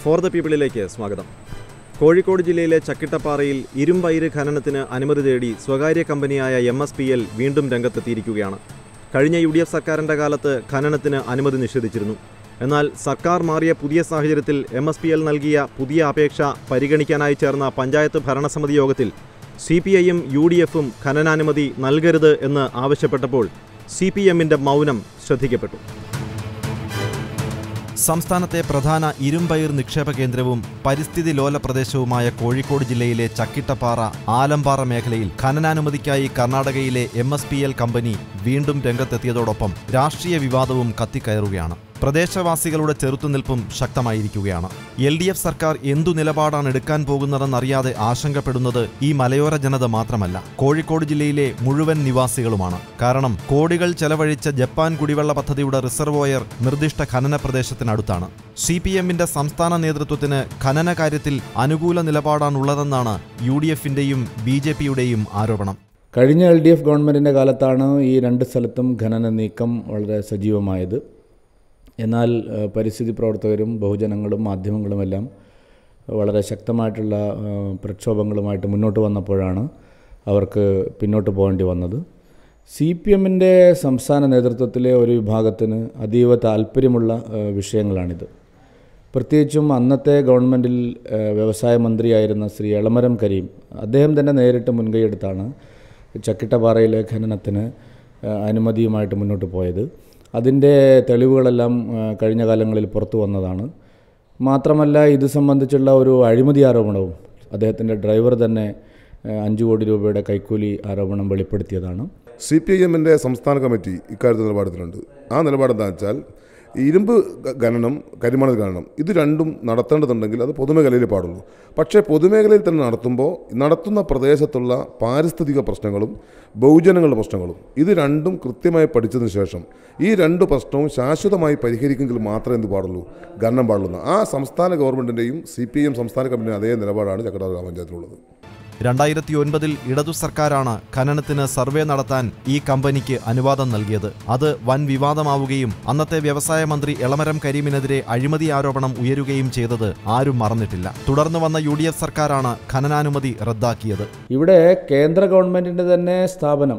For the പീപ്പിളിലേക്ക് സ്വാഗതം കോഴിക്കോട് ജില്ലയിലെ ചക്കിട്ടപ്പാറയിൽ ഇരുമ്പയിര് ഖനനത്തിന് അനുമതി തേടി സ്വകാര്യ കമ്പനിയായ എം എസ് പി എൽ വീണ്ടും രംഗത്തെത്തിയിരിക്കുകയാണ് കഴിഞ്ഞ യു ഡി എഫ് സർക്കാരിൻ്റെ കാലത്ത് ഖനനത്തിന് അനുമതി നിഷേധിച്ചിരുന്നു എന്നാൽ സർക്കാർ മാറിയ പുതിയ സാഹചര്യത്തിൽ എം എസ് പി എൽ നൽകിയ പുതിയ അപേക്ഷ പരിഗണിക്കാനായി ചേർന്ന പഞ്ചായത്ത് ഭരണസമിതി യോഗത്തിൽ സി പി ഐയും യു ഡി എഫും ഖനനാനുമതി നൽകരുത് എന്ന് ആവശ്യപ്പെട്ടപ്പോൾ സി പി എമ്മിൻ്റെ മൗനം ശ്രദ്ധിക്കപ്പെട്ടു സംസ്ഥാനത്തെ പ്രധാന ഇരുമ്പയിർ നിക്ഷേപ കേന്ദ്രവും പരിസ്ഥിതി ലോല പ്രദേശവുമായ കോഴിക്കോട് ജില്ലയിലെ ചക്കിട്ടപ്പാറ ആലമ്പാറ മേഖലയിൽ ഖനനാനുമതിക്കായി കർണാടകയിലെ M S P L company വീണ്ടും രംഗത്തെത്തിയതോടൊപ്പം രാഷ്ട്രീയ വിവാദവും കത്തിക്കയറുകയാണ് പ്രദേശവാസികളുടെ ചെറുത്തുനിൽപ്പും ശക്തമായിരിക്കുകയാണ് എൽ ഡി എഫ് സർക്കാർ എന്തു നിലപാടാണ് എടുക്കാൻ പോകുന്നതെന്നറിയാതെ ആശങ്കപ്പെടുന്നത് ഈ മലയോര ജനത മാത്രമല്ല കോഴിക്കോട് ജില്ലയിലെ മുഴുവൻ നിവാസികളുമാണ് കാരണം കോടികൾ ചെലവഴിച്ച ജപ്പാൻ കുടിവെള്ള പദ്ധതിയുടെ റിസർവോയർ നിർദ്ദിഷ്ട ഖനന പ്രദേശത്തിനടുത്താണ് സി പി എമ്മിന്റെ സംസ്ഥാന നേതൃത്വത്തിന് ഖനന കാര്യത്തിൽ അനുകൂല നിലപാടാണുള്ളതെന്നാണ് യു ഡി എഫിന്റെയും ബി ജെ പിയുടെയും ആരോപണം കഴിഞ്ഞ എൽ ഡി എഫ് ഗവൺമെൻറ്റിൻ്റെ കാലത്താണ് ഈ രണ്ട് സ്ഥലത്തും ഖനന നീക്കം വളരെ സജീവമായത് എന്നാൽ ഏഹ്, പരിസ്ഥിതി പ്രവർത്തകരും ബഹുജനങ്ങളും മാധ്യമങ്ങളുമെല്ലാം വളരെ ശക്തമായിട്ടുള്ള ഏഹ്, പ്രക്ഷോഭങ്ങളുമായിട്ട് മുന്നോട്ട് വന്നപ്പോഴാണ് അവർക്ക് പിന്നോട്ട് പോകേണ്ടി വന്നത് സി പി എമ്മിൻ്റെ സംസ്ഥാന നേതൃത്വത്തിലെ ഒരു വിഭാഗത്തിന് അതീവ താല്പര്യമുള്ള ഏഹ്, വിഷയങ്ങളാണിത് പ്രത്യേകിച്ചും അന്നത്തെ ഗവൺമെൻറ്റിൽ ഏഹ്, വ്യവസായ മന്ത്രിയായിരുന്ന ശ്രീ എളമരം കരീം അദ്ദേഹം തന്നെ നേരിട്ട് മുൻകൈയെടുത്താണ് ചക്കിട്ടപ്പാറയിലെ ഖനനത്തിന് ഏഹ്, അനുമതിയുമായിട്ട് മുന്നോട്ട് പോയത് അതിൻ്റെ തെളിവുകളെല്ലാം ഏഹ്, കഴിഞ്ഞ കാലങ്ങളിൽ പുറത്തു വന്നതാണ് മാത്രമല്ല ഇത് സംബന്ധിച്ചുള്ള ഒരു അഴിമതി ആരോപണവും അദ്ദേഹത്തിൻ്റെ ഡ്രൈവർ തന്നെ ഏഹ്, അഞ്ച് കോടി രൂപയുടെ കൈക്കൂലി ആരോപണം വെളിപ്പെടുത്തിയതാണ് സി പി ഐ എമ്മിൻ്റെ സംസ്ഥാന കമ്മിറ്റി ഇക്കാര്യത്തിൽ നിലപാടെടുത്തിട്ടുണ്ട് ആ നിലപാട് എന്താ വെച്ചാൽ ഇരുമ്പ് ഖ- ഖനനം കരിമണൽ ഖനനം ഇത് രണ്ടും നടത്തേണ്ടതുണ്ടെങ്കിൽ അത് പൊതുമേഖലയിൽ പാടുള്ളൂ പക്ഷേ പൊതുമേഖലയിൽ തന്നെ നടത്തുമ്പോൾ നടത്തുന്ന പ്രദേശത്തുള്ള പാരിസ്ഥിതിക പ്രശ്നങ്ങളും ബഹുജനങ്ങളുടെ പ്രശ്നങ്ങളും ഇത് രണ്ടും കൃത്യമായി പഠിച്ചതിന് ശേഷം ഈ രണ്ട് പ്രശ്നവും ശാശ്വതമായി പരിഹരിക്കുമെങ്കിൽ മാത്രമേ എന്ത് പാടുള്ളൂ ഖനനം പാടുള്ളൂ ആ സംസ്ഥാന ഗവൺമെൻറ്റിൻ്റെയും സി പി എം സംസ്ഥാന കമ്മിറ്റിയും അതേ നിലപാടാണ് ചക്കടാർ ഗ്രാമപഞ്ചായത്തിലുള്ളത് രണ്ടായിരത്തി ഒൻപതിൽ ഇടതു സർക്കാരാണ് ഖനനത്തിന് സർവേ നടത്താൻ ഈ കമ്പനിക്ക് അനുവാദം നൽകിയത് അത് വൻ വിവാദമാവുകയും അന്നത്തെ വ്യവസായ മന്ത്രി എളമരം കരീമിനെതിരെ അഴിമതി ആരോപണം ഉയരുകയും ചെയ്തത് ആരും മറന്നിട്ടില്ല തുടർന്ന് വന്ന യു ഡി എഫ് സർക്കാരാണ് ഖനനാനുമതി റദ്ദാക്കിയത് ഇവിടെ കേന്ദ്ര ഗവൺമെൻറ്റിൻ്റെ തന്നെ സ്ഥാപനം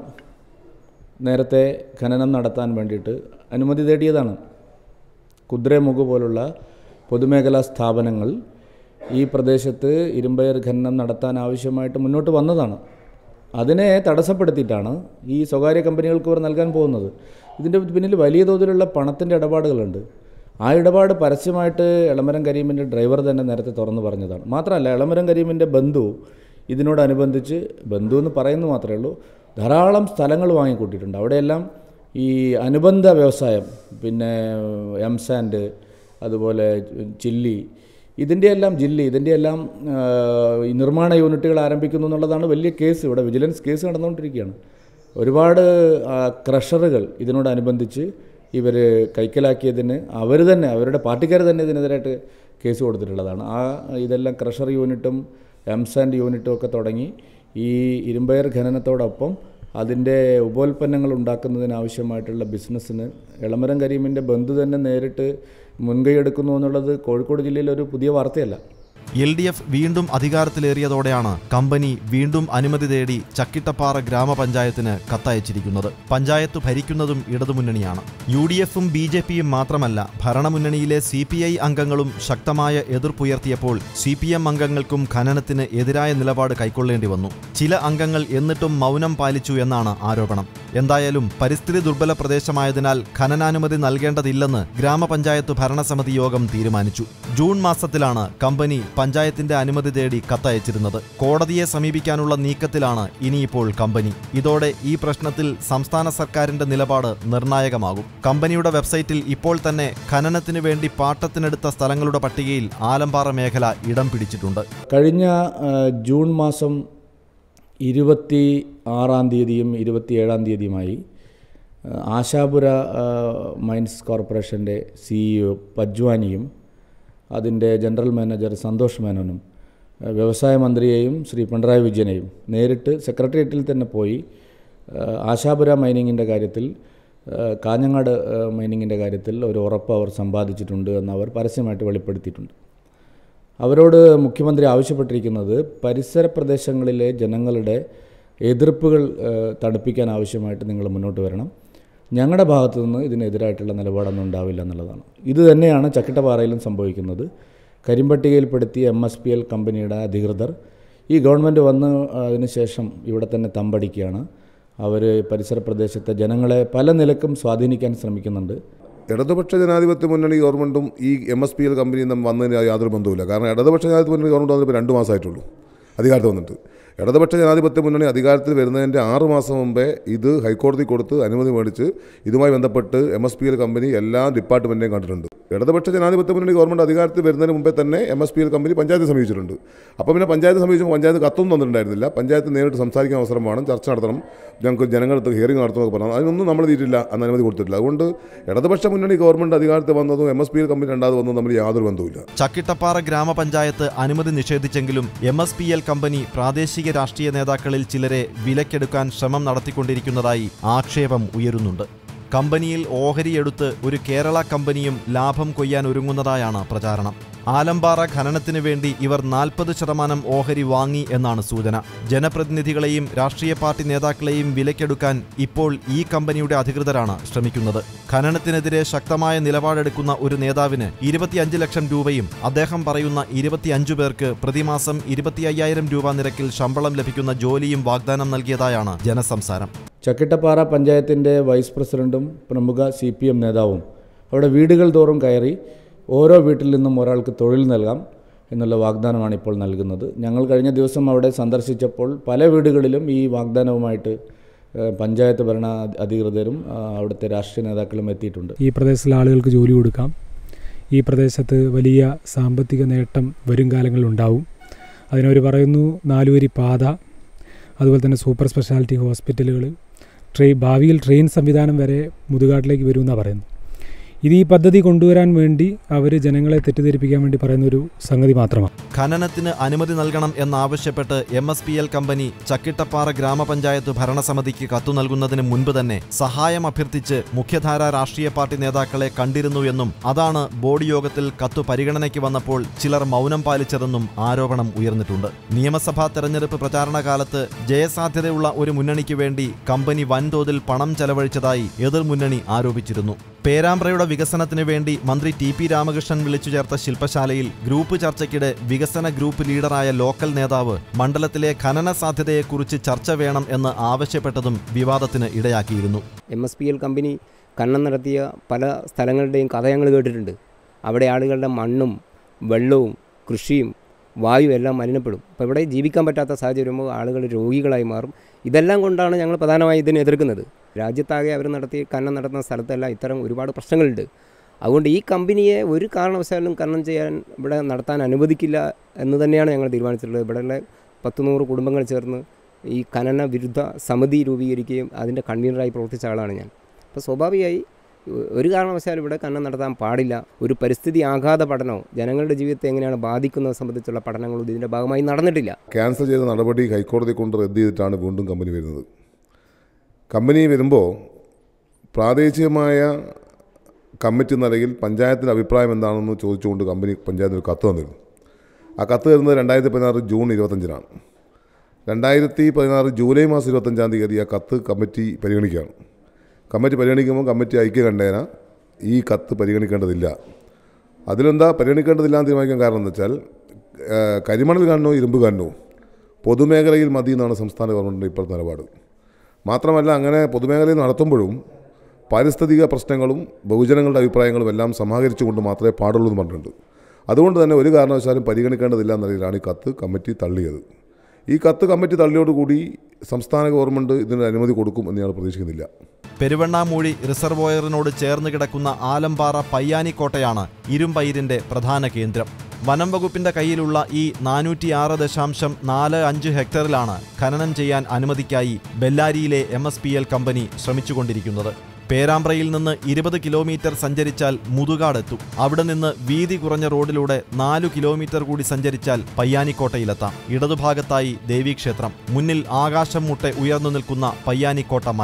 നേരത്തെ ഖനനം നടത്താൻ വേണ്ടിയിട്ട് അനുമതി തേടിയതാണ് കുദ്രേമുഖ് പോലുള്ള പൊതുമേഖലാ സ്ഥാപനങ്ങൾ ഈ പ്രദേശത്ത് ഇരുമ്പയർ ഖനനം നടത്താൻ ആവശ്യമായിട്ട് മുന്നോട്ട് വന്നതാണ് അതിനെ തടസ്സപ്പെടുത്തിയിട്ടാണ് ഈ സ്വകാര്യ കമ്പനികൾക്ക് ഇവർ നൽകാൻ പോകുന്നത് ഇതിൻ്റെ പിന്നിൽ വലിയ തോതിലുള്ള പണത്തിൻ്റെ ഇടപാടുകളുണ്ട് ആ ഇടപാട് പരസ്യമായിട്ട് എളമരം കരീമിൻ്റെ ഡ്രൈവർ തന്നെ നേരത്തെ തുറന്നു പറഞ്ഞതാണ് മാത്രമല്ല എളമരം കരീമിൻ്റെ ബന്ധു ഇതിനോടനുബന്ധിച്ച് ബന്ധു എന്ന് പറയുന്നത് മാത്രമേ ഉള്ളൂ ധാരാളം സ്ഥലങ്ങൾ വാങ്ങിക്കൂട്ടിയിട്ടുണ്ട് അവിടെയെല്ലാം ഈ അനുബന്ധ വ്യവസായം പിന്നെ എം സാൻഡ് അതുപോലെ ചില്ലി ഇതിൻ്റെയെല്ലാം ജില്ലി ഇതിൻ്റെയെല്ലാം ആ, ഈ നിർമ്മാണ യൂണിറ്റുകൾ ആരംഭിക്കുന്നു എന്നുള്ളതാണ് വലിയ കേസ് ഇവിടെ വിജിലൻസ് കേസ് നടന്നുകൊണ്ടിരിക്കുകയാണ് ഒരുപാട് ആ, ക്രഷറുകൾ ഇതിനോടനുബന്ധിച്ച് ഇവർ കൈക്കലാക്കിയതിന് അവർ തന്നെ അവരുടെ പാർട്ടിക്കാർ തന്നെ ഇതിനെതിരായിട്ട് കേസ് കൊടുത്തിട്ടുള്ളതാണ് ആ ഇതെല്ലാം ക്രഷർ യൂണിറ്റും എംസാൻഡ് യൂണിറ്റും ഒക്കെ തുടങ്ങി ഈ ഇരുമ്പയർ ഖനനത്തോടൊപ്പം അതിൻ്റെ ഉപോൽപ്പന്നങ്ങൾ ഉണ്ടാക്കുന്നതിന് ആവശ്യമായിട്ടുള്ള ബിസിനസ്സിന് എളമരം കരീമിൻ്റെ ബന്ധു തന്നെ നേരിട്ട് മുൻകൈ എടുക്കുന്നു എന്നുള്ളത് കോഴിക്കോട് ജില്ലയിലെ ഒരു പുതിയ വാർത്തയല്ല എൽ ഡി എഫ് വീണ്ടും അധികാരത്തിലേറിയതോടെയാണ് കമ്പനി വീണ്ടും അനുമതി തേടി ചക്കിട്ടപ്പാറ ഗ്രാമപഞ്ചായത്തിന് കത്തയച്ചിരിക്കുന്നത് പഞ്ചായത്ത് ഭരിക്കുന്നതും ഇടതുമുന്നണിയാണ് യു ഡി എഫും ബി ജെ പിയും മാത്രമല്ല ഭരണമുന്നണിയിലെ സി പി ഐ അംഗങ്ങളും ശക്തമായ എതിർപ്പുയർത്തിയപ്പോൾ സി പി എം അംഗങ്ങൾക്കും ഖനനത്തിന് എതിരായ നിലപാട് കൈക്കൊള്ളേണ്ടി വന്നു ചില അംഗങ്ങൾ എന്നിട്ടും മൗനം പാലിച്ചു എന്നാണ് ആരോപണം എന്തായാലും പരിസ്ഥിതി ദുർബല പ്രദേശമായതിനാൽ ഖനനാനുമതി നൽകേണ്ടതില്ലെന്ന് ഗ്രാമപഞ്ചായത്ത് ഭരണസമിതി യോഗം തീരുമാനിച്ചു ജൂൺ മാസത്തിലാണ് കമ്പനി പഞ്ചായത്തിന്റെ അനുമതി തേടി കത്തയച്ചിരുന്നത് കോടതിയെ സമീപിക്കാനുള്ള നീക്കത്തിലാണ് ഇനിയിപ്പോൾ കമ്പനി ഇതോടെ ഈ പ്രശ്നത്തിൽ സംസ്ഥാന സർക്കാരിന്റെ നിലപാട് നിർണായകമാകും കമ്പനിയുടെ വെബ്സൈറ്റിൽ ഇപ്പോൾ തന്നെ ഖനനത്തിനു വേണ്ടി പാട്ടത്തിനെടുത്ത സ്ഥലങ്ങളുടെ പട്ടികയിൽ ആലമ്പാറ മേഖല ഇടം പിടിച്ചിട്ടുണ്ട് കഴിഞ്ഞ ആ, ജൂൺ മാസം ഇരുപത്തി ആറാം തീയതിയും ഇരുപത്തി ഏഴാം തീയതിയുമായി ആ, ആശാപുര ആ, മൈൻസ് കോർപ്പറേഷൻ്റെ സിഇഒ പജ്വാനിയും അതിൻ്റെ ജനറൽ മാനേജർ സന്തോഷ് മേനോനും ആ, വ്യവസായ മന്ത്രിയെയും ശ്രീ പിണറായി വിജയനെയും നേരിട്ട് സെക്രട്ടേറിയറ്റിൽ തന്നെ പോയി ആ, ആശാപുര മൈനിങ്ങിൻ്റെ കാര്യത്തിൽ ആ, കാഞ്ഞങ്ങാട് ആ, മൈനിങ്ങിൻ്റെ കാര്യത്തിൽ ഒരു ഉറപ്പ് അവർ സമ്പാദിച്ചിട്ടുണ്ട് എന്ന് അവർ പരസ്യമായിട്ട് വെളിപ്പെടുത്തിയിട്ടുണ്ട് അവരോട് മുഖ്യമന്ത്രി ആവശ്യപ്പെട്ടിരിക്കുന്നത് പരിസര പ്രദേശങ്ങളിലെ ജനങ്ങളുടെ എതിർപ്പുകൾ ഏഹ്, തണുപ്പിക്കാൻ ആവശ്യമായിട്ട് നിങ്ങൾ മുന്നോട്ട് വരണം ഞങ്ങളുടെ ഭാഗത്തു നിന്ന് ഇതിനെതിരായിട്ടുള്ള നിലപാടൊന്നും ഉണ്ടാവില്ല എന്നുള്ളതാണ് ഇത് തന്നെയാണ് ചക്കിട്ടപ്പാറയിലും സംഭവിക്കുന്നത് കരിമ്പട്ടികയിൽപ്പെടുത്തിയ എം എസ് പി എൽ കമ്പനിയുടെ അധികൃതർ ഈ ഗവൺമെൻറ് വന്ന് അതിന് ശേഷം ഇവിടെ തന്നെ തമ്പടിക്കുകയാണ് അവർ പരിസര പ്രദേശത്തെ ജനങ്ങളെ പല നിലക്കും സ്വാധീനിക്കാൻ ശ്രമിക്കുന്നുണ്ട് ഇടതുപക്ഷ ജനാധിപത്യ മുന്നണി ഗവൺമെൻറ്റും ഈ എം എസ് പി എൽ കമ്പനിയും തമ്മിൽ വന്നതിന് യാതൊരു ബന്ധവുമില്ല കാരണം ഇടതുപക്ഷ ജനാധിപത്യ മുന്നണി ഗവൺമെൻറ് വന്നിട്ട് ഇപ്പോൾ രണ്ട് മാസമായിട്ടുള്ളൂ അധികാരത്തിൽ വന്നിട്ട് ഇടതുപക്ഷ ജനാധിപത്യ മുന്നണി അധികാരത്തിൽ വരുന്നതിൻ്റെ ആറ് മാസം മുമ്പേ ഇത് ഹൈക്കോടതി കൊടുത്ത് അനുമതി മേടിച്ച് ഇതുമായി ബന്ധപ്പെട്ട് M S P L company എല്ലാ ഡിപ്പാർട്ട്മെൻറ്റിനെയും കണ്ടിട്ടുണ്ട് ഇടതുപക്ഷ ജനാധിപത്യ മുന്നണി ഗവൺമെൻറ് അധികാരത്തിൽ വരുന്നതിന് മുമ്പേ തന്നെ M S P L company panchayat സമീപിച്ചിട്ടുണ്ട് അപ്പോൾ പിന്നെ പഞ്ചായത്ത് സമീപിച്ചപ്പോൾ പഞ്ചായത്ത് കത്തൊന്നും തന്നിട്ടുണ്ടായിരുന്നില്ല പഞ്ചായത്ത് നേരിട്ട് സംസാരിക്കാൻ അവസരം വേണം ചർച്ച നടത്തണം ഞങ്ങൾക്ക് ജനങ്ങളുടെ ഹിയറിംഗ് നടത്തണമെന്നൊക്കെ പറഞ്ഞു അതിനൊന്നും നമ്മൾ തീറ്റില്ല അന്ന് അനുമതി കൊടുത്തിട്ടില്ല അതുകൊണ്ട് ഇടതുപക്ഷ മുന്നണി ഗവൺമെൻറ് അധികാരത്തിൽ വന്നതും M S P L company രണ്ടാമത് വന്നതും തമ്മിൽ യാതൊരു ബന്ധവുമില്ല ചക്കിട്ടപ്പാറ ഗ്രാമപഞ്ചായത്ത് അനുമതി നിഷേധിച്ചെങ്കിലും M S P L company പ്രാദേശിക രാഷ്ട്രീയ നേതാക്കളിൽ ചിലരെ വിലക്കെടുക്കാൻ ശ്രമം നടത്തിക്കൊണ്ടിരിക്കുന്നതായി ആക്ഷേപം ഉയരുന്നുണ്ട് കമ്പനിയിൽ ഓഹരിയെടുത്ത് ഒരു കേരള കമ്പനിയും ലാഭം കൊയ്യാൻ ഒരുങ്ങുന്നതായാണ് പ്രചാരണം ആലമ്പാറ ഖനനത്തിനു വേണ്ടി ഇവർ നാൽപ്പത് ശതമാനം ഓഹരി വാങ്ങി എന്നാണ് സൂചന ജനപ്രതിനിധികളെയും രാഷ്ട്രീയ പാർട്ടി നേതാക്കളെയും വിലക്കെടുക്കാൻ ഇപ്പോൾ ഈ കമ്പനിയുടെ അധികൃതരാണ് ശ്രമിക്കുന്നത് ഖനനത്തിനെതിരെ ശക്തമായ നിലപാടെടുക്കുന്ന ഒരു നേതാവിന് ഇരുപത്തിയഞ്ച് ലക്ഷം രൂപയും അദ്ദേഹം പറയുന്ന ഇരുപത്തിയഞ്ചു പേർക്ക് പ്രതിമാസം ഇരുപത്തി അയ്യായിരം രൂപ നിരക്കിൽ ശമ്പളം ലഭിക്കുന്ന ജോലിയും വാഗ്ദാനം നൽകിയതായാണ് ജനസംസാരം ചക്കിട്ടപ്പാറ പഞ്ചായത്തിൻ്റെ വൈസ് പ്രസിഡൻറ്റും പ്രമുഖ സി പി എം നേതാവും അവിടെ വീടുകൾ തോറും കയറി ഓരോ വീട്ടിൽ നിന്നും ഒരാൾക്ക് തൊഴിൽ നൽകാം എന്നുള്ള വാഗ്ദാനമാണ് ഇപ്പോൾ നൽകുന്നത് ഞങ്ങൾ കഴിഞ്ഞ ദിവസം അവിടെ സന്ദർശിച്ചപ്പോൾ പല വീടുകളിലും ഈ വാഗ്ദാനവുമായിട്ട് ഏഹ്, പഞ്ചായത്ത് ഭരണ അധികൃതരും ആ, അവിടുത്തെ രാഷ്ട്രീയ നേതാക്കളും എത്തിയിട്ടുണ്ട് ഈ പ്രദേശത്തിലെ ആളുകൾക്ക് ജോലി കൊടുക്കാം ഈ പ്രദേശത്ത് വലിയ സാമ്പത്തിക നേട്ടം വരും കാലങ്ങളിൽ ഉണ്ടാവും അതിനവർ പറയുന്നു നാലുവരി പാത അതുപോലെ തന്നെ സൂപ്പർ സ്പെഷ്യാലിറ്റി ഹോസ്പിറ്റലുകൾ ട്രെയിൻ ഭാവിയിൽ ട്രെയിൻ സംവിധാനം വരെ മുതുകാട്ടിലേക്ക് വരുമെന്നാണ് പറയുന്നത് ഇത് ഈ പദ്ധതി കൊണ്ടുവരാൻ വേണ്ടി അവർ ജനങ്ങളെ തെറ്റിദ്ധരിപ്പിക്കാൻ വേണ്ടി പറയുന്ന ഒരു സംഗതി മാത്രമാണ് ഖനനത്തിന് അനുമതി നൽകണം എന്നാവശ്യപ്പെട്ട് M S P L company Chakkittapara ഗ്രാമപഞ്ചായത്ത് ഭരണസമിതിക്ക് കത്തു നൽകുന്നതിന് മുൻപ് തന്നെ സഹായം അഭ്യർത്ഥിച്ച് മുഖ്യധാര രാഷ്ട്രീയ പാർട്ടി നേതാക്കളെ കണ്ടിരുന്നു എന്നും അതാണ് ബോർഡ് യോഗത്തിൽ കത്തു പരിഗണനയ്ക്ക് വന്നപ്പോൾ ചിലർ മൗനം പാലിച്ചതെന്നും ആരോപണം ഉയർന്നിട്ടുണ്ട് നിയമസഭാ തെരഞ്ഞെടുപ്പ് പ്രചാരണ കാലത്ത് ജയസാധ്യതയുള്ള ഒരു മുന്നണിക്ക് വേണ്ടി കമ്പനി വൻതോതിൽ പണം ചെലവഴിച്ചതായി എതിർമുന്നണി ആരോപിച്ചിരുന്നു പേരാമ്പ്രയുടെ വികസനത്തിന് വേണ്ടി മന്ത്രി ടി പി രാമകൃഷ്ണൻ വിളിച്ചു ചേർത്ത ശില്പശാലയിൽ ഗ്രൂപ്പ് ചർച്ചയ്ക്കിടെ വികസന ഗ്രൂപ്പ് ലീഡറായ ലോക്കൽ നേതാവ് മണ്ഡലത്തിലെ ഖനന സാധ്യതയെക്കുറിച്ച് ചർച്ച വേണം എന്ന് ആവശ്യപ്പെട്ടതും വിവാദത്തിന് ഇടയാക്കിയിരുന്നു M S P L company ഖനനം നടത്തിയ പല സ്ഥലങ്ങളുടെയും കഥ ഞങ്ങൾ കേട്ടിട്ടുണ്ട് അവിടെ ആളുകളുടെ മണ്ണും വെള്ളവും കൃഷിയും വായു എല്ലാം മലിനപ്പെടും അപ്പോൾ ഇവിടെ ജീവിക്കാൻ പറ്റാത്ത സാഹചര്യം വരുമ്പോൾ ആളുകൾ രോഗികളായി മാറും ഇതെല്ലാം കൊണ്ടാണ് ഞങ്ങൾ പ്രധാനമായും ഇതിനെ എതിർക്കുന്നത് രാജ്യത്താകെ അവർ നടത്തി ഖനനം നടത്തുന്ന സ്ഥലത്തെല്ലാം ഇത്തരം ഒരുപാട് പ്രശ്നങ്ങളുണ്ട് അതുകൊണ്ട് ഈ കമ്പനിയെ ഒരു കാരണവശാലും ഖനനം ചെയ്യാൻ ഇവിടെ നടത്താൻ അനുവദിക്കില്ല എന്ന് തന്നെയാണ് ഞങ്ങൾ തീരുമാനിച്ചിട്ടുള്ളത് ഇവിടെയുള്ള പത്ത് നൂറ് കുടുംബങ്ങൾ ചേർന്ന് ഈ ഖനന വിരുദ്ധ സമിതി രൂപീകരിക്കുകയും അതിൻ്റെ കൺവീനറായി പ്രവർത്തിച്ച ആളാണ് ഞാൻ അപ്പോൾ സ്വാഭാവികമായി ഒരു കാരണവശാലും ഇവിടെ ഖനനം നടത്താൻ പാടില്ല ഒരു പരിസ്ഥിതി ആഘാത പഠനമോ ജനങ്ങളുടെ ജീവിതത്തെ എങ്ങനെയാണ് ബാധിക്കുന്നത് സംബന്ധിച്ചുള്ള പഠനങ്ങളും ഇതിൻ്റെ ഭാഗമായി നടന്നിട്ടില്ല ക്യാൻസൽ ചെയ്ത നടപടി ഹൈക്കോടതി കൊണ്ട് റദ്ദ് ചെയ്തിട്ടാണ് വീണ്ടും കമ്പനി വരുന്നത് കമ്പനി വരുമ്പോൾ പ്രാദേശികമായ കമ്മിറ്റി നിലയിൽ പഞ്ചായത്തിൻ്റെ അഭിപ്രായം എന്താണെന്ന് ചോദിച്ചുകൊണ്ട് കമ്പനി പഞ്ചായത്തിന് ഒരു കത്ത് തന്നിരുന്നു ആ കത്ത് വരുന്നത് രണ്ടായിരത്തി പതിനാറ് ജൂൺ ഇരുപത്തഞ്ചിനാണ് രണ്ടായിരത്തി പതിനാറ് ജൂലൈ മാസം ഇരുപത്തഞ്ചാം തീയതി ആ കത്ത് കമ്മിറ്റി പരിഗണിക്കുകയാണ് കമ്മിറ്റി പരിഗണിക്കുമ്പോൾ കമ്മിറ്റി ഐക്യകണ്ഠേന ഈ കത്ത് പരിഗണിക്കേണ്ടതില്ല അതിലെന്താ പരിഗണിക്കേണ്ടതില്ല എന്ന് തീരുമാനിക്കാൻ കാരണം എന്താ വെച്ചാൽ ഏഹ്, കരിമണൽ കാണണോ ഇരുമ്പ് കാണണോ പൊതുമേഖലയിൽ മതി എന്നാണ് സംസ്ഥാന ഗവൺമെൻറ്റിൻ്റെ ഇപ്പോഴത്തെ നിലപാട് മാത്രമല്ല അങ്ങനെ പൊതുമേഖലയിൽ നടത്തുമ്പോഴും പാരിസ്ഥിതിക പ്രശ്നങ്ങളും ബഹുജനങ്ങളുടെ അഭിപ്രായങ്ങളും എല്ലാം സമാഹരിച്ചുകൊണ്ട് മാത്രമേ പാടുള്ളൂ എന്ന് പറഞ്ഞിട്ടുണ്ട് അതുകൊണ്ട് തന്നെ ഒരു കാരണവശാലും പരിഗണിക്കേണ്ടതില്ല എന്ന നിലയിലാണ് ഈ കത്ത് കമ്മിറ്റി തള്ളിയത് ഈ കത്ത് കമ്മിറ്റി തള്ളിയോടുകൂടി സംസ്ഥാന ഗവൺമെൻറ് ഇതിന് അനുമതി കൊടുക്കും എന്ന് ഞാൻ പ്രതീക്ഷിക്കുന്നില്ല പെരുവണ്ണാമൂഴി റിസർവോയറിനോട് ചേർന്ന് കിടക്കുന്ന ആലമ്പാറ പയ്യാനിക്കോട്ടയാണ് ഇരുമ്പയിരിന്റെ പ്രധാന കേന്ദ്രം വനം വകുപ്പിന്റെ കയ്യിലുള്ള ഈ നാനൂറ്റിയാറ് ദശാംശം നാല് അഞ്ച് ഹെക്ടറിലാണ് ഖനനം ചെയ്യാൻ അനുമതിക്കായി ബെല്ലാരിയിലെ M S P L company ശ്രമിച്ചുകൊണ്ടിരിക്കുന്നത് പേരാമ്പ്രയിൽ നിന്ന് ഇരുപത് കിലോമീറ്റർ സഞ്ചരിച്ചാൽ മുതുകാടെത്തും അവിടെ നിന്ന് വീതി കുറഞ്ഞ റോഡിലൂടെ നാലു കിലോമീറ്റർ കൂടി സഞ്ചരിച്ചാൽ പയ്യാനിക്കോട്ടയിലെത്താം ഇടതുഭാഗത്തായി ദേവീക്ഷേത്രം മുന്നിൽ ആകാശം മുട്ടെ ഉയർന്നു നിൽക്കുന്ന പയ്യാനിക്കോട്ട മല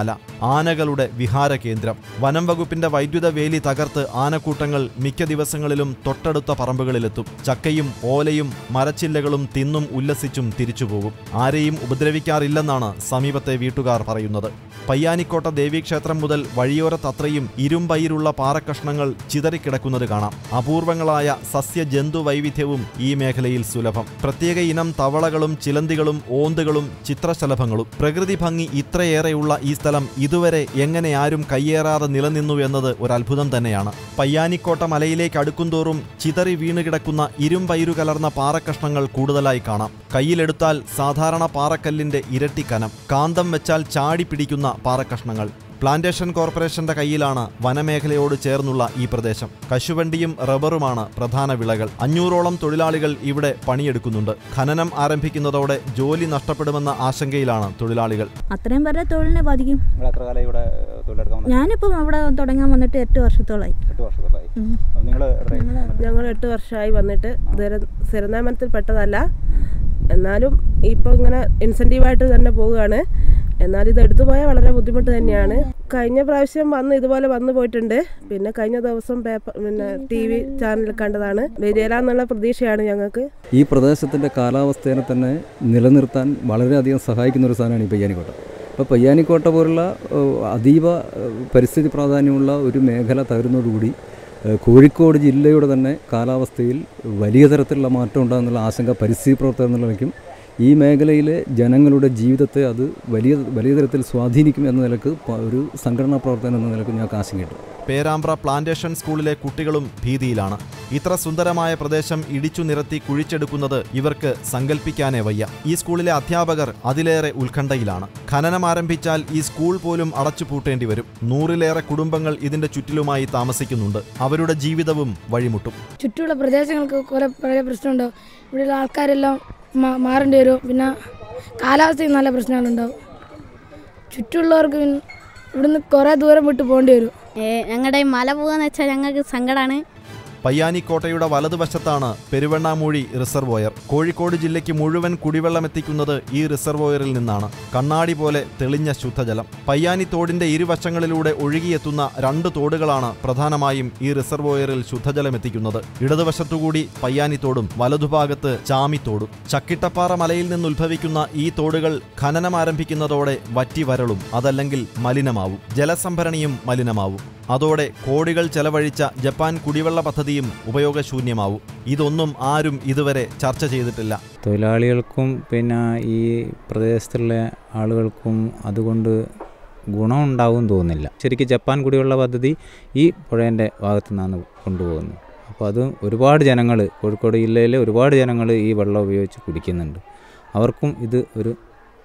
ആനകളുടെ വിഹാര കേന്ദ്രം വനം വകുപ്പിന്റെ വൈദ്യുത വേലി തകർത്ത് ആനക്കൂട്ടങ്ങൾ മിക്ക ദിവസങ്ങളിലും തൊട്ടടുത്ത പറമ്പുകളിലെത്തും ചക്കയും ഓലയും മരച്ചില്ലകളും തിന്നും ഉല്ലസിച്ചും തിരിച്ചുപോകും ആരെയും ഉപദ്രവിക്കാറില്ലെന്നാണ് സമീപത്തെ വീട്ടുകാർ പറയുന്നത് പയ്യാനിക്കോട്ട ദേവീക്ഷേത്രം മുതൽ വഴിയോരത്തത്രയും ഇരുമ്പയിരുള്ള പാറക്കഷ്ണങ്ങൾ ചിതറിക്കിടക്കുന്നത് കാണാം അപൂർവങ്ങളായ സസ്യജന്തു വൈവിധ്യവും ഈ മേഖലയിൽ സുലഭം പ്രത്യേക ഇനം തവളകളും ചിലന്തികളും ഓന്തുകളും ചിത്രശലഭങ്ങളും പ്രകൃതി ഭംഗി ഇത്രയേറെയുള്ള ഈ സ്ഥലം ഇതുവരെ എങ്ങനെ ആരും കയ്യേറാതെ നിലനിന്നു എന്നത് ഒരു അത്ഭുതം തന്നെയാണ് പയ്യാനിക്കോട്ട മലയിലേക്ക് അടുക്കുംതോറും ചിതറി വീണുകിടക്കുന്ന ഇരുമ്പയിരു കലർന്ന പാറക്കഷ്ണങ്ങൾ കൂടുതലായി കാണാം കയ്യിലെടുത്താൽ സാധാരണ പാറക്കല്ലിന്റെ ഇരട്ടി കനം കാന്തം വെച്ചാൽ ചാടി പിടിക്കുന്ന പാറക്കഷ്ണങ്ങൾ പ്ലാന്റേഷൻ കോർപ്പറേഷന്റെ കയ്യിലാണ് വനമേഖലയോട് ചേർന്നുള്ള ഈ പ്രദേശം കശുവണ്ടിയും റബ്ബറുമാണ് പ്രധാന വിളകൾ അഞ്ഞൂറോളം തൊഴിലാളികൾ ഇവിടെ പണിയെടുക്കുന്നുണ്ട് ഖനനം ആരംഭിക്കുന്നതോടെ ജോലി നഷ്ടപ്പെടുമെന്ന ആശങ്കയിലാണ് തൊഴിലാളികൾ അത്രയും പേരുടെ തൊഴിലിനെ ബാധിക്കും നിങ്ങൾ എത്ര കാലം ഇവിടെ തൊഴിലെടുക്കാൻ വന്നത് ഞാനിപ്പം അവിടെ തുടങ്ങാൻ വന്നിട്ട് എട്ട് വർഷത്തോളായി എട്ട് വർഷത്തോളമായി ഉം. നിങ്ങൾ ഞങ്ങൾ എട്ട് വർഷമായി വന്നിട്ട് ഇതുവരെ സ്ഥിരനിയമനത്തിൽ പെട്ടതല്ല എന്നാലും ഇപ്പോൾ ഇങ്ങനെ ഇൻസെൻറ്റീവായിട്ട് തന്നെ പോവുകയാണ് എന്നാൽ ഇത് എടുത്തു പോയാൽ വളരെ ബുദ്ധിമുട്ട് തന്നെയാണ് കഴിഞ്ഞ പ്രാവശ്യം വന്ന് ഇതുപോലെ വന്നു പോയിട്ടുണ്ട് പിന്നെ കഴിഞ്ഞ ദിവസം പേപ്പർ പിന്നെ ടി വി ചാനലിൽ കണ്ടതാണ് വരികയില്ല പ്രതീക്ഷയാണ് ഞങ്ങൾക്ക് ഈ പ്രദേശത്തിൻ്റെ കാലാവസ്ഥയെ തന്നെ നിലനിർത്താൻ വളരെയധികം സഹായിക്കുന്ന ഒരു സാധനമാണ് ഈ പയ്യാനിക്കോട്ട അപ്പോൾ പയ്യാനിക്കോട്ട പോലുള്ള ഏഹ്, അതീവ ഏഹ്, പരിസ്ഥിതി പ്രാധാന്യമുള്ള ഒരു മേഖല തകരുന്നതോടുകൂടി ഏഹ്, കോഴിക്കോട് ജില്ലയുടെ തന്നെ കാലാവസ്ഥയിൽ വലിയ തരത്തിലുള്ള മാറ്റം ഉണ്ടാകുന്നുള്ള ആശങ്ക പരിസ്ഥിതി പ്രവർത്തകർ എന്നുള്ള നിലയ്ക്കും ഈ മേഖലയിലെ ജനങ്ങളുടെ ജീവിതത്തെ അത് വലിയ വലിയ തരത്തിൽ സ്വാധീനിക്കും എന്ന നിലക്ക് പ- ഒരു സംഘടനാ പ്രവർത്തനം എന്ന നിലക്ക് ഞങ്ങൾക്ക് ആശങ്കയുണ്ട് പേരാമ്പ്ര പ്ലാന്റേഷൻ സ്കൂളിലെ കുട്ടികളും ഭീതിയിലാണ് ഇത്ര സുന്ദരമായ പ്രദേശം ഇടിച്ചു നിരത്തി കുഴിച്ചെടുക്കുന്നത് ഇവർക്ക് സങ്കല്പിക്കാനേ വയ്യ ഈ സ്കൂളിലെ അധ്യാപകർ അതിലേറെ ഉത്കണ്ഠയിലാണ് ഖനനം ആരംഭിച്ചാൽ ഈ സ്കൂൾ പോലും അടച്ചുപൂട്ടേണ്ടി വരും നൂറിലേറെ കുടുംബങ്ങൾ ഇതിന്റെ ചുറ്റിലുമായി താമസിക്കുന്നുണ്ട് അവരുടെ ജീവിതവും വഴിമുട്ടും ചുറ്റുമുള്ള പ്രദേശങ്ങൾക്ക് കുറേ പല പ്രശ്നമുണ്ടാവും ഇവിടെയുള്ള ആൾക്കാരെല്ലാം മാ- മാറേണ്ടി വരും പിന്നെ കാലാവസ്ഥയിൽ നല്ല പ്രശ്നങ്ങളുണ്ടാവും ചുറ്റുമുള്ളവർക്ക് പിന്നെ ഇവിടുന്ന് കുറേ ദൂരം വിട്ട് പോകേണ്ടി വരും ഞങ്ങളുടെ ഈ മല പോകാന്ന് വെച്ചാൽ ഞങ്ങൾക്ക് സങ്കടമാണ് പയ്യാനിക്കോട്ടയുടെ വലതുവശത്താണ് പെരുവണ്ണാമൂഴി റിസർവോയർ കോഴിക്കോട് ജില്ലയ്ക്ക് മുഴുവൻ കുടിവെള്ളം എത്തിക്കുന്നത് ഈ റിസർവോയറിൽ നിന്നാണ് കണ്ണാടി പോലെ തെളിഞ്ഞ ശുദ്ധജലം പയ്യാനി തോടിന്റെ ഇരുവശങ്ങളിലൂടെ ഒഴുകിയെത്തുന്ന രണ്ട് തോടുകളാണ് പ്രധാനമായും ഈ റിസർവോയറിൽ ശുദ്ധജലം എത്തിക്കുന്നത് ഇടതുവശത്തുകൂടി പയ്യാനി തോടും വലതുഭാഗത്ത് ചാമിത്തോടും ചക്കിട്ടപ്പാറ മലയിൽ നിന്നുത്ഭവിക്കുന്ന ഈ തോടുകൾ ഖനനം ആരംഭിക്കുന്നതോടെ വറ്റി വരളും അതല്ലെങ്കിൽ മലിനമാവും ജലസംഭരണിയും മലിനമാവും അതോടെ കോടികൾ ചെലവഴിച്ച ജപ്പാൻ കുടിവെള്ള പദ്ധതിയും ഉപയോഗശൂന്യമാവും ഇതൊന്നും ആരും ഇതുവരെ ചർച്ച ചെയ്തിട്ടില്ല തൊഴിലാളികൾക്കും പിന്നെ ഈ പ്രദേശത്തുള്ള ആളുകൾക്കും അതുകൊണ്ട് ഗുണമുണ്ടാവും തോന്നുന്നില്ല ശരിക്കും ജപ്പാൻ കുടിവെള്ള പദ്ധതി ഈ പുഴേൻ്റെ ഭാഗത്തു നിന്നാണ് കൊണ്ടുപോകുന്നത് അപ്പോൾ അത് ഒരുപാട് ജനങ്ങൾ കോഴിക്കോട് ജില്ലയിലെ ഒരുപാട് ജനങ്ങൾ ഈ വെള്ളം ഉപയോഗിച്ച് കുടിക്കുന്നുണ്ട് അവർക്കും ഇത് ഒരു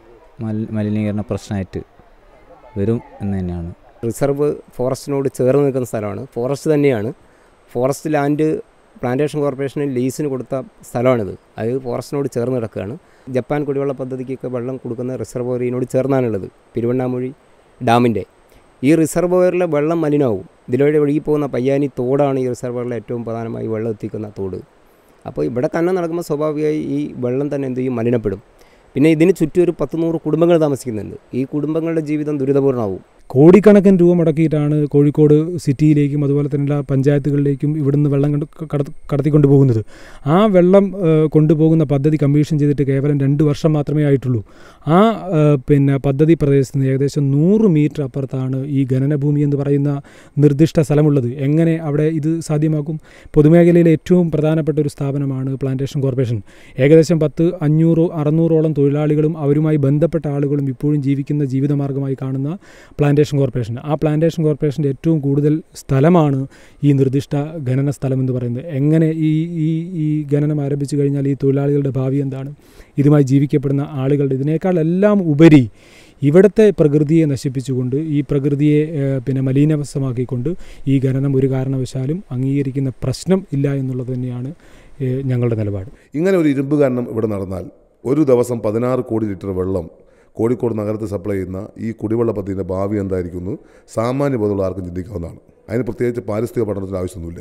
മൽ മലിനീകരണ പ്രശ്നമായിട്ട് വരും എന്ന് തന്നെയാണ് റിസർവ് ഫോറസ്റ്റിനോട് ചേർന്ന് നിൽക്കുന്ന സ്ഥലമാണ് ഫോറസ്റ്റ് തന്നെയാണ് ഫോറസ്റ്റ് ലാൻഡ് പ്ലാന്റേഷൻ കോർപ്പറേഷന് ലീസിന് കൊടുത്ത സ്ഥലമാണിത് അത് ഫോറസ്റ്റിനോട് ചേർന്ന് കിടക്കുകയാണ് ജപ്പാൻ കുടിവെള്ള പദ്ധതിക്കൊക്കെ വെള്ളം കൊടുക്കുന്ന റിസർവോയറിനോട് ചേർന്നാണുള്ളത് പെരുവണ്ണാമൊഴി ഡാമിൻ്റെ ഈ റിസർവോയറിലെ വെള്ളം മലിനമാവും ഇതിലൂടെ ഒഴുകി പോകുന്ന പയ്യാനി തോടാണ് ഈ റിസർവോയറിലെ ഏറ്റവും പ്രധാനമായി വെള്ളം എത്തിക്കുന്ന തോട് അപ്പോൾ ഇവിടെ കന്നം നടക്കുമ്പോൾ സ്വാഭാവികമായി ഈ വെള്ളം തന്നെ എന്ത് ചെയ്യും മലിനപ്പെടും പിന്നെ ഇതിന് ചുറ്റും ഒരു പത്ത് നൂറ് കുടുംബങ്ങൾ താമസിക്കുന്നുണ്ട് ഈ കുടുംബങ്ങളുടെ ജീവിതം ദുരിതപൂർണ്ണമാവും കോടിക്കണക്കിന് രൂപ മുടക്കിയിട്ടാണ് കോഴിക്കോട് സിറ്റിയിലേക്കും അതുപോലെ തന്നെ എല്ലാ പഞ്ചായത്തുകളിലേക്കും ഇവിടുന്ന് വെള്ളം കണ്ട് കട- കടത്തിക്കൊണ്ട് പോകുന്നത് ആ വെള്ളം ഏഹ്, കൊണ്ടുപോകുന്ന പദ്ധതി കമ്മീഷൻ ചെയ്തിട്ട് കേവലം രണ്ട് വർഷം മാത്രമേ ആയിട്ടുള്ളൂ ആ ഏഹ്, പിന്നെ പദ്ധതി പ്രദേശത്ത് നിന്ന് ഏകദേശം നൂറ് മീറ്റർ അപ്പുറത്താണ് ഈ ഖനനഭൂമി എന്ന് പറയുന്ന നിർദ്ദിഷ്ട സ്ഥലമുള്ളത് എങ്ങനെ അവിടെ ഇത് സാധ്യമാക്കും പൊതുമേഖലയിലെ ഏറ്റവും പ്രധാനപ്പെട്ട ഒരു സ്ഥാപനമാണ് പ്ലാന്റേഷൻ കോർപ്പറേഷൻ ഏകദേശം പത്ത് അഞ്ഞൂറ് അറുന്നൂറോളം തൊഴിലാളികളും അവരുമായി ബന്ധപ്പെട്ട ആളുകളും ഇപ്പോഴും ജീവിക്കുന്ന ജീവിതമാർഗ്ഗമായി കാണുന്ന പ്ലാന്റേഷൻ കോർപ്പറേഷൻ ആ പ്ലാന്റേഷൻ കോർപ്പറേഷൻ്റെ ഏറ്റവും കൂടുതൽ സ്ഥലമാണ് ഈ നിർദ്ദിഷ്ട ഖനന സ്ഥലം എന്ന് പറയുന്നത് എങ്ങനെ ഈ ഈ ഈ ഖനനം ആരംഭിച്ചു കഴിഞ്ഞാൽ ഈ തൊഴിലാളികളുടെ ഭാവി എന്താണ് ഇതുമായി ജീവിക്കപ്പെടുന്ന ആളുകളുടെ ഇതിനേക്കാൾ എല്ലാം ഉപരി ഇവിടുത്തെ പ്രകൃതിയെ നശിപ്പിച്ചുകൊണ്ട് ഈ പ്രകൃതിയെ ഏഹ്, പിന്നെ മലിനവസമാക്കിക്കൊണ്ട് ഈ ഖനനം ഒരു കാരണവശാലും അംഗീകരിക്കുന്ന പ്രശ്നം ഇല്ല എന്നുള്ളത് തന്നെയാണ് ഏഹ്, ഞങ്ങളുടെ നിലപാട് ഇങ്ങനെ ഒരു ഇരുമ്പ് കാരണം ഇവിടെ നടന്നാൽ ഒരു ദിവസം പതിനാറ് കോടി ലിറ്റർ വെള്ളം കോഴിക്കോട് നഗരത്തിൽ സപ്ലൈ ചെയ്യുന്ന ഈ കുടിവെള്ള പദ്ധതിൻ്റെ ഭാവി എന്തായിരിക്കുന്നു സാമാന്യ ബോധമുള്ള ആർക്കും ചിന്തിക്കാവുന്നതാണ് അതിന് പ്രത്യേകിച്ച് പാരിസ്ഥിതിക പഠനത്തിന് ആവശ്യമൊന്നുമില്ല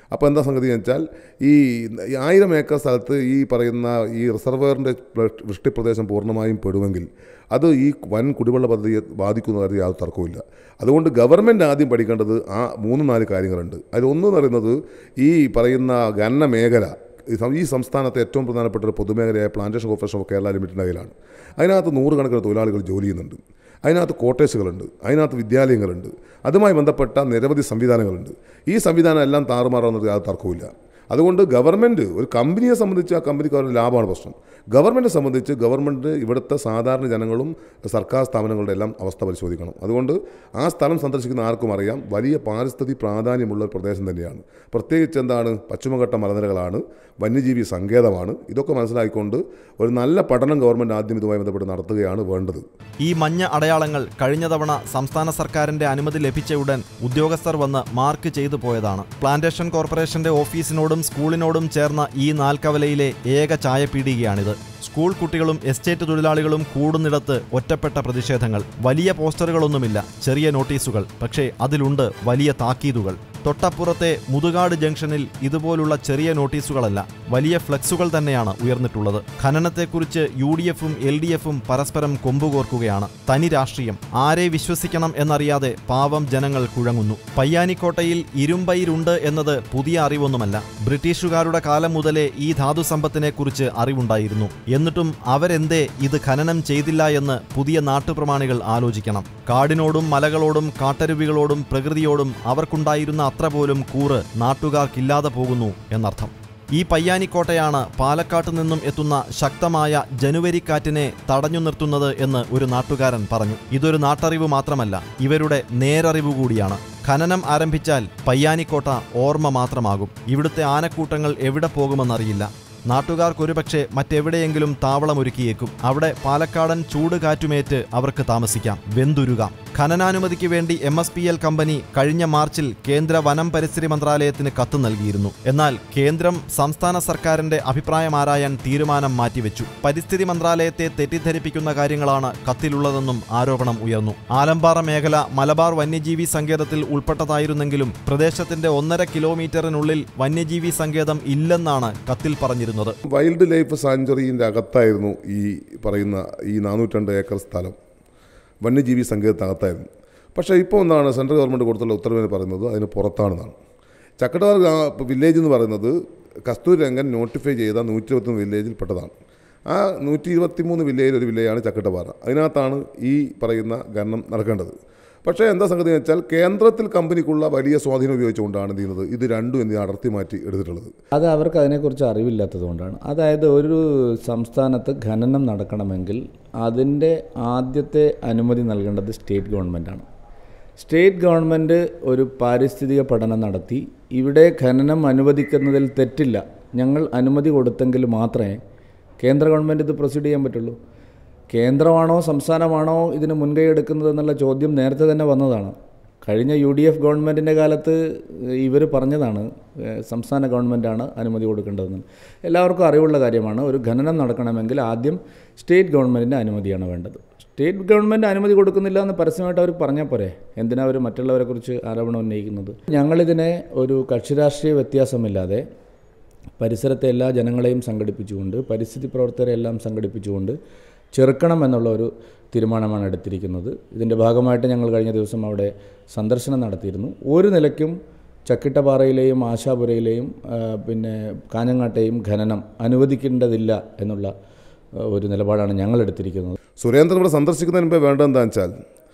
അപ്പോൾ എന്താ സംഗതി എന്ന് വെച്ചാൽ ഈ ഈ ആയിരം ഏക്കർ സ്ഥലത്ത് ഈ പറയുന്ന ഈ റിസർവറിൻ്റെ വൃഷ്ടിപ്രദേശം പൂർണ്ണമായും പെടുമെങ്കിൽ അത് ഈ വൻ കുടിവെള്ള പദ്ധതിയെ ബാധിക്കുന്ന കാര്യത്തിൽ യാതൊരു തർക്കവുമില്ല അതുകൊണ്ട് ഗവൺമെൻറ് ആദ്യം പഠിക്കേണ്ടത് ആ മൂന്ന് നാല് കാര്യങ്ങളുണ്ട് അതിലൊന്ന് എന്ന് പറയുന്നത് ഈ പറയുന്ന ഖനന മേഖല ഈ സം- ഈ സംസ്ഥാനത്തെ ഏറ്റവും പ്രധാനപ്പെട്ട ഒരു പൊതുമേഖലയായ പ്ലാന്റേഷൻ കോർപ്പറേഷൻ ഓഫ് കേരള ലിമിറ്റഡിൻ്റെ കയ്യിലാണ് അതിനകത്ത് നൂറുകണക്കിന് തൊഴിലാളികൾ ജോലി ചെയ്യുന്നുണ്ട് അതിനകത്ത് കോട്ടേഴ്സുകളുണ്ട് അതിനകത്ത് വിദ്യാലയങ്ങളുണ്ട് അതുമായി ബന്ധപ്പെട്ട നിരവധി സംവിധാനങ്ങളുണ്ട് ഈ സംവിധാനം എല്ലാം താറുമാറാവുന്നത് യാതൊരു തർക്കവുമില്ല അതുകൊണ്ട് ഗവൺമെൻറ് ഒരു കമ്പനിയെ സംബന്ധിച്ച് ആ കമ്പനിക്ക് അവരുടെ ലാഭമാണ് പ്രശ്നം ഗവൺമെൻറ്റിനെ സംബന്ധിച്ച് ഗവൺമെൻറ് ഇവിടുത്തെ സാധാരണ ജനങ്ങളും സർക്കാർ സ്ഥാപനങ്ങളുടെ എല്ലാം അവസ്ഥ പരിശോധിക്കണം അതുകൊണ്ട് ആ സ്ഥലം സന്ദർശിക്കുന്ന ആർക്കും അറിയാം വലിയ പാരിസ്ഥിതി പ്രാധാന്യമുള്ള ഒരു പ്രദേശം തന്നെയാണ് പ്രത്യേകിച്ച് എന്താണ് പശ്ചിമഘട്ട മലനിരകളാണ് വന്യജീവി സങ്കേതമാണ് ഇതൊക്കെ മനസ്സിലാക്കിക്കൊണ്ട് ഒരു നല്ല പഠനം ഗവൺമെൻറ് ആദ്യം ഇതുമായി ബന്ധപ്പെട്ട് നടത്തുകയാണ് വേണ്ടത് ഈ മഞ്ഞ അടയാളങ്ങൾ കഴിഞ്ഞ തവണ സംസ്ഥാന സർക്കാരിന്റെ അനുമതി ലഭിച്ച ഉടൻ ഉദ്യോഗസ്ഥർ വന്ന് മാർക്ക് ചെയ്തു പോയതാണ് പ്ലാന്റേഷൻ കോർപ്പറേഷന്റെ ഓഫീസിനോടും സ്കൂളിനോടും ചേർന്ന ഈ നാൽക്കവലയിലെ ഏക ചായപീടികയാണിത് സ്കൂൾ കുട്ടികളും എസ്റ്റേറ്റ് തൊഴിലാളികളും കൂടുന്നിടത്ത് ഒറ്റപ്പെട്ട പ്രതിഷേധങ്ങൾ വലിയ പോസ്റ്ററുകളൊന്നുമില്ല ചെറിയ നോട്ടീസുകൾ പക്ഷേ അതിലുണ്ട് വലിയ താക്കീതുകൾ തൊട്ടപ്പുറത്തെ മുതുകാട് ജംഗ്ഷനിൽ ഇതുപോലുള്ള ചെറിയ നോട്ടീസുകളല്ല വലിയ ഫ്ലക്സുകൾ തന്നെയാണ് ഉയർന്നിട്ടുള്ളത് ഖനനത്തെക്കുറിച്ച് യു ഡി എഫും എൽ ഡി എഫും പരസ്പരം കൊമ്പുകോർക്കുകയാണ് തനി രാഷ്ട്രീയം ആരെ വിശ്വസിക്കണം എന്നറിയാതെ പാവം ജനങ്ങൾ കുഴങ്ങുന്നു പയ്യാനിക്കോട്ടയിൽ ഇരുമ്പയിരുണ്ട് എന്നത് പുതിയ അറിവൊന്നുമല്ല ബ്രിട്ടീഷുകാരുടെ കാലം മുതലേ ഈ ധാതുസമ്പത്തിനെക്കുറിച്ച് അറിവുണ്ടായിരുന്നു എന്നിട്ടും അവരെന്തേ ഇത് ഖനനം ചെയ്തില്ല എന്ന് പുതിയ നാട്ടുപ്രമാണികൾ ആലോചിക്കണം കാടിനോടും മലകളോടും കാട്ടരുവികളോടും പ്രകൃതിയോടും അവർക്കുണ്ടായിരുന്ന അത്ര പോലും കൂറ് നാട്ടുകാർക്കില്ലാതെ പോകുന്നു എന്നർത്ഥം ഈ പയ്യാനിക്കോട്ടയാണ് പാലക്കാട്ട് നിന്നും എത്തുന്ന ശക്തമായ ജനുവരി കാറ്റിനെ തടഞ്ഞു നിർത്തുന്നത് എന്ന് ഒരു നാട്ടുകാരൻ പറഞ്ഞു ഇതൊരു നാട്ടറിവ് മാത്രമല്ല ഇവരുടെ നേരറിവ് കൂടിയാണ് ഖനനം ആരംഭിച്ചാൽ പയ്യാനിക്കോട്ട ഓർമ്മ മാത്രമാകും ഇവിടുത്തെ ആനക്കൂട്ടങ്ങൾ എവിടെ പോകുമെന്നറിയില്ല നാട്ടുകാർക്കൊരുപക്ഷെ മറ്റെവിടെയെങ്കിലും താവളമൊരുക്കിയേക്കും അവിടെ പാലക്കാടൻ ചൂട് കാറ്റുമേറ്റ് അവർക്ക് താമസിക്കാം വെന്തുരുകാം ഖനനാനുമതിക്ക് വേണ്ടി M S P L company കഴിഞ്ഞ മാർച്ചിൽ കേന്ദ്ര വനം പരിസ്ഥിതി മന്ത്രാലയത്തിന് കത്ത് നൽകിയിരുന്നു എന്നാൽ കേന്ദ്രം സംസ്ഥാന സർക്കാരിന്റെ അഭിപ്രായം ആരായാൻ തീരുമാനം മാറ്റിവെച്ചു പരിസ്ഥിതി മന്ത്രാലയത്തെ തെറ്റിദ്ധരിപ്പിക്കുന്ന കാര്യങ്ങളാണ് കത്തിലുള്ളതെന്നും ആരോപണം ഉയർന്നു ആലമ്പാറ മേഖല മലബാർ വന്യജീവി സങ്കേതത്തിൽ ഉൾപ്പെട്ടതായിരുന്നെങ്കിലും പ്രദേശത്തിന്റെ ഒന്നര കിലോമീറ്ററിനുള്ളിൽ വന്യജീവി സങ്കേതം ഇല്ലെന്നാണ് കത്തിൽ പറഞ്ഞിരുന്നത് വൈൽഡ് ലൈഫ് സാഞ്ചുറീൻ്റെ അകത്തായിരുന്നു ഈ പറയുന്ന ഈ നാനൂറ്റണ്ട് ഏക്കർ സ്ഥലം വന്യജീവി സങ്കേതത്തിനകത്തായിരുന്നു പക്ഷേ ഇപ്പോൾ എന്താണ് സെൻട്രൽ ഗവൺമെൻറ് കൊടുത്തുള്ള ഉത്തരവിന് പറയുന്നത് അതിന് പുറത്താണെന്നാണ് ചക്കട്ടവാർ വില്ലേജ് എന്ന് പറയുന്നത് കസ്തൂരി രംഗൻ നോട്ടിഫൈ ചെയ്ത നൂറ്റി ഇരുപത്തൊന്ന് വില്ലേജിൽ പെട്ടതാണ് ആ നൂറ്റി ഇരുപത്തി മൂന്ന് വില്ലേജിൽ ഒരു വില്ലേജാണ് ചക്കട്ടപ്പാറ അതിനകത്താണ് ഈ പറയുന്ന ഖനനം നടക്കേണ്ടത് പക്ഷേ എന്താ സംഗതി എന്ന് വെച്ചാൽ കേന്ദ്രത്തിൽ കമ്പനിക്കുള്ള വലിയ സ്വാധീനം ഉപയോഗിച്ചുകൊണ്ടാണ് എന്ത് ചെയ്യുന്നത് ഇത് രണ്ടും എന്ത് അടർത്തി മാറ്റി എടുത്തിട്ടുള്ളത് അത് അവർക്ക് അതിനെക്കുറിച്ച് അറിവില്ലാത്തതുകൊണ്ടാണ് അതായത് ഒരു സംസ്ഥാനത്ത് ഖനനം നടക്കണമെങ്കിൽ അതിൻ്റെ ആദ്യത്തെ അനുമതി നൽകേണ്ടത് സ്റ്റേറ്റ് ഗവൺമെൻറ്റാണ് സ്റ്റേറ്റ് ഗവൺമെൻറ് ഒരു പാരിസ്ഥിതിക പഠനം നടത്തി ഇവിടെ ഖനനം അനുവദിക്കുന്നതിൽ തെറ്റില്ല ഞങ്ങൾ അനുമതി കൊടുത്തെങ്കിൽ മാത്രമേ കേന്ദ്ര ഗവൺമെൻറ് ഇത് പ്രൊസീഡ് ചെയ്യാൻ പറ്റുള്ളൂ കേന്ദ്രമാണോ സംസ്ഥാനമാണോ ഇതിന് മുൻകൈ എടുക്കുന്നത് എന്നുള്ള ചോദ്യം നേരത്തെ തന്നെ വന്നതാണ് കഴിഞ്ഞ യു ഡി എഫ് ഗവൺമെൻറ്റിൻ്റെ കാലത്ത് ഇവർ പറഞ്ഞതാണ് ഏഹ്, സംസ്ഥാന ഗവൺമെൻറ്റാണ് അനുമതി കൊടുക്കേണ്ടതെന്ന് എല്ലാവർക്കും അറിവുള്ള കാര്യമാണ് ഒരു ഖനനം നടക്കണമെങ്കിൽ ആദ്യം സ്റ്റേറ്റ് ഗവൺമെൻറ്റിൻ്റെ അനുമതിയാണ് വേണ്ടത് സ്റ്റേറ്റ് ഗവൺമെൻറ് അനുമതി കൊടുക്കുന്നില്ല എന്ന് പരസ്യമായിട്ട് അവർ പറഞ്ഞാൽ പോരെ എന്തിനാ അവർ മറ്റുള്ളവരെ കുറിച്ച് ആരോപണം ഉന്നയിക്കുന്നത് ഞങ്ങളിതിനെ ഒരു കക്ഷിരാഷ്ട്രീയ വ്യത്യാസമില്ലാതെ പരിസരത്തെ എല്ലാ ജനങ്ങളെയും സംഘടിപ്പിച്ചുകൊണ്ട് പരിസ്ഥിതി പ്രവർത്തകരെ എല്ലാം സംഘടിപ്പിച്ചുകൊണ്ട് ചെറുക്കണം എന്നുള്ള ഒരു തീരുമാനമാണ് എടുത്തിരിക്കുന്നത് ഇതിൻ്റെ ഭാഗമായിട്ട് ഞങ്ങൾ കഴിഞ്ഞ ദിവസം അവിടെ സന്ദർശനം നടത്തിയിരുന്നു ഒരു നിലയ്ക്കും ചക്കിട്ടപ്പാറയിലെയും ആശാപുരയിലെയും ആ, പിന്നെ കാഞ്ഞങ്ങാട്ടെയും ഖനനം അനുവദിക്കേണ്ടതില്ല എന്നുള്ള ആ, ഒരു നിലപാടാണ് ഞങ്ങൾ എടുത്തിരിക്കുന്നത് സുരേന്ദ്രൻ ഇവിടെ സന്ദർശിക്കുന്നതിന് മുമ്പേ വേണ്ടത് എന്താ വെച്ചാൽ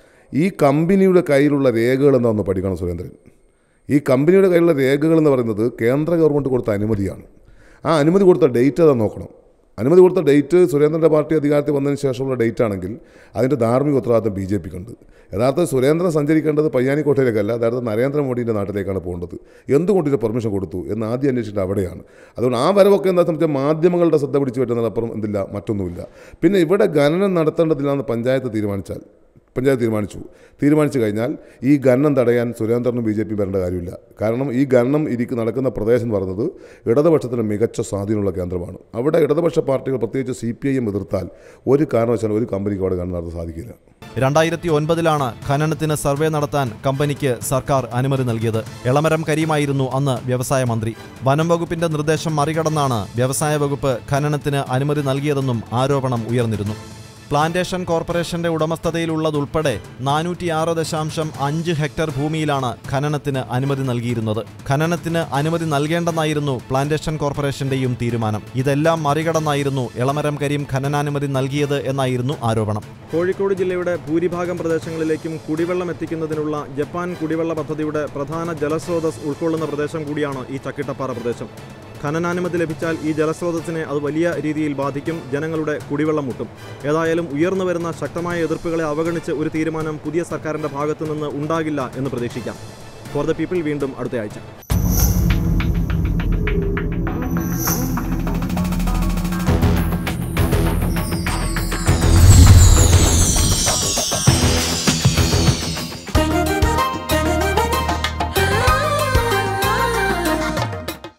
ഈ കമ്പനിയുടെ കയ്യിലുള്ള രേഖകൾ എന്താണെന്ന് പഠിക്കണം സുരേന്ദ്രൻ ഈ കമ്പനിയുടെ കയ്യിലുള്ള രേഖകൾ എന്ന് പറയുന്നത് കേന്ദ്ര ഗവൺമെൻറ് കൊടുത്ത അനുമതിയാണ് ആ അനുമതി കൊടുത്ത ഡേറ്റ് അതാ നോക്കണം അനുമതി കൊടുത്ത ഡേറ്റ് സുരേന്ദ്രൻ്റെ പാർട്ടി അധികാരത്തിൽ വന്നതിന് ശേഷമുള്ള ഡേറ്റ് ആണെങ്കിൽ അതിൻ്റെ ധാർമ്മിക ഉത്തരവാദിത്തം ബി ജെ പിക്കുണ്ട് യഥാർത്ഥത്തിൽ സുരേന്ദ്രൻ സഞ്ചരിക്കേണ്ടത് പയ്യാനിക്കോട്ടയിലേക്കല്ല യഥാർത്ഥ നരേന്ദ്രമോദിൻ്റെ നാട്ടിലേക്കാണ് പോകേണ്ടത് എന്തുകൊണ്ട് ഇത് പെർമിഷൻ കൊടുത്തു എന്ന് ആദ്യം അന്വേഷിച്ചിട്ട് അവിടെയാണ് അതുകൊണ്ട് ആ വരവൊക്കെ എന്താ സംബന്ധിച്ച മാധ്യമങ്ങളുടെ ശ്രദ്ധ പിടിച്ചു പറ്റുന്നതിനപ്പുറം എന്തില്ല മറ്റൊന്നുമില്ല പിന്നെ ഇവിടെ ഖനനം നടത്തേണ്ടതില്ല എന്ന് പഞ്ചായത്ത് തീരുമാനിച്ചാൽ പഞ്ചായത്ത് തീരുമാനിച്ചു തീരുമാനിച്ചു കഴിഞ്ഞാൽ ഈ ഖനനം തടയാൻ സുരേന്ദ്രനും ബി ജെ പി വരേണ്ട കാര്യമില്ല കാരണം ഈ ഖനനം ഇരിക്ക് നടക്കുന്ന പ്രദേശം എന്ന് പറയുന്നത് ഇടതുപക്ഷത്തിന് മികച്ച സ്വാധീനമുള്ള കേന്ദ്രമാണ് അവിടെ ഇടതുപക്ഷ പാർട്ടികൾ പ്രത്യേകിച്ച് സി പി ഐ എം എതിർത്താൽ ഒരു കാരണവശാലും ഒരു കമ്പനിക്ക് അവിടെ ഖനനം നടത്താൻ സാധിക്കില്ല രണ്ടായിരത്തി ഒൻപതിലാണ് ഖനനത്തിന് സർവേ നടത്താൻ കമ്പനിക്ക് സർക്കാർ അനുമതി നൽകിയത് എളമരം കരീമായിരുന്നു അന്ന് വ്യവസായ മന്ത്രി വനം വകുപ്പിന്റെ നിർദ്ദേശം മറികടന്നാണ് വ്യവസായ വകുപ്പ് ഖനനത്തിന് അനുമതി നൽകിയതെന്നും ആരോപണം ഉയർന്നിരുന്നു പ്ലാന്റേഷൻ കോർപ്പറേഷന്റെ ഉടമസ്ഥതയിലുള്ളതുൾപ്പെടെ നാനൂറ്റിയാറ് ദശാംശം അഞ്ച് ഹെക്ടർ ഭൂമിയിലാണ് ഖനനത്തിന് അനുമതി നൽകിയിരുന്നത് ഖനനത്തിന് അനുമതി നൽകേണ്ടെന്നായിരുന്നു പ്ലാന്റേഷൻ കോർപ്പറേഷന്റെയും തീരുമാനം ഇതെല്ലാം മറികടന്നായിരുന്നു എളമരം കരീം ഖനനാനുമതി നൽകിയത് എന്നായിരുന്നു ആരോപണം കോഴിക്കോട് ജില്ലയുടെ ഭൂരിഭാഗം പ്രദേശങ്ങളിലേക്കും കുടിവെള്ളം എത്തിക്കുന്നതിനുള്ള ജപ്പാൻ കുടിവെള്ള പദ്ധതിയുടെ പ്രധാന ജലസ്രോതസ് ഉൾക്കൊള്ളുന്ന പ്രദേശം കൂടിയാണ് ഈ ചക്കിട്ടപ്പാറ പ്രദേശം ഖനനാനുമതി ലഭിച്ചാൽ ഈ ജലസ്രോതസ്സിനെ അത് വലിയ രീതിയിൽ ബാധിക്കും ജനങ്ങളുടെ കുടിവെള്ളം മുട്ടും ഏതായാലും ഉയർന്നു വരുന്ന ശക്തമായ എതിർപ്പുകളെ അവഗണിച്ച് ഒരു തീരുമാനം പുതിയ സർക്കാരിന്റെ ഭാഗത്തു നിന്ന് ഉണ്ടാകില്ല എന്ന് പ്രതീക്ഷിക്കാം ഫോർ ദ പീപ്പിൾ വീണ്ടും അടുത്തയാഴ്ച